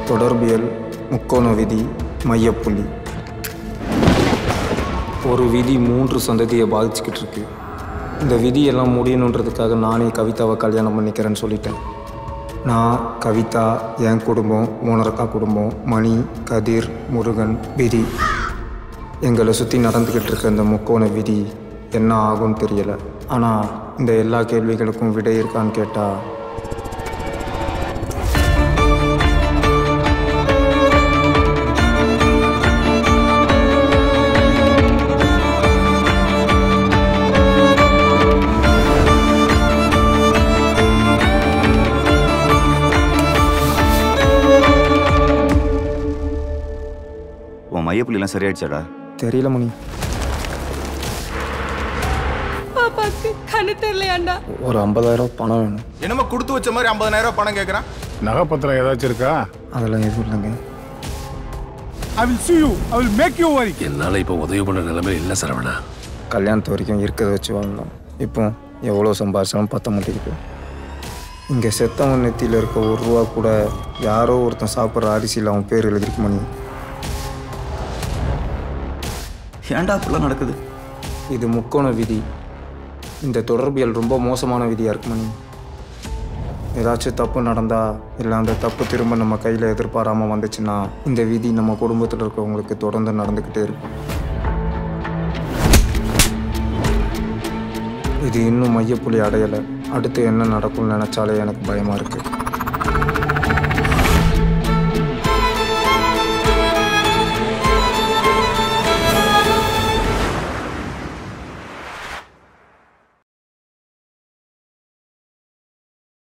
தொடர்பியல் முக்கோண விதி மையப்புள்ளி ஒரு விதி மூன்று சந்ததியை பாதிச்சுக்கிட்டு இருக்கு இந்த விதியெல்லாம் முடியணுன்றதுக்காக நானே கவிதாவை கல்யாணம் பண்ணிக்கிறேன்னு சொல்லிட்டேன் நான் கவிதா என் குடும்பம் ஓனரக்கா குடும்பம் மணி கதிர் முருகன் விதி எங்களை சுற்றி நடந்துக்கிட்டு இருக்க இந்த முக்கோண விதி என்ன ஆகும்னு தெரியல ஆனால் இந்த எல்லா கேள்விகளுக்கும் விடை இருக்கான்னு கேட்டால் உன் மையப்புள்ளிலாம் சரியாயிடுச்சாடா தெரியல மணி பாப்பாக்கு கண்ணு தெரியலையாண்டா ஒரு ஐம்பதாயிரம் பணம் வேணும் என்னமோ கொடுத்து வச்ச மாதிரி 50000 ரூபாய் பணம் கேட்குறான் நகைப்பத்திரம் ஏதாச்சும் இருக்கா அதெல்லாம் எதுவும் இல்லைங்க I will see you I will make you very என்னால இப்ப உதவி பண்ண நிலைமை இல்ல சரவணா கல்யாணத்து வரைக்கும் இருக்கிறத வச்சு வாழலாம் இப்போ எவ்வளோ சம்பாதிச்சாலும் பத்த மாட்டேங்குது இங்கே செத்தவன் நெத்தியில் இருக்க ஒரு ரூபா கூட யாரோ ஒருத்தன் சாப்பிட்ற அரிசியில் அவன் பேர் எழுதிருக்கு மணி ஏன்டா அப்படிலாம் நடக்குது இது முக்கோண விதி இந்த தொடர்பியல் ரொம்ப மோசமான விதியாக இருக்கு மணி ஏதாச்சும் தப்பு நடந்தா இல்லை அந்த தப்பு திரும்ப நம்ம கையில் எதிர்பாராமல் வந்துச்சுன்னா இந்த விதி நம்ம குடும்பத்தில் இருக்கவங்களுக்கு தொடர்ந்து நடந்துக்கிட்டே இருக்கும் இது இன்னும் மையப்புள்ளி அடையலை அடுத்து என்ன நடக்கும்னு நினச்சாலே எனக்கு பயமாக இருக்குது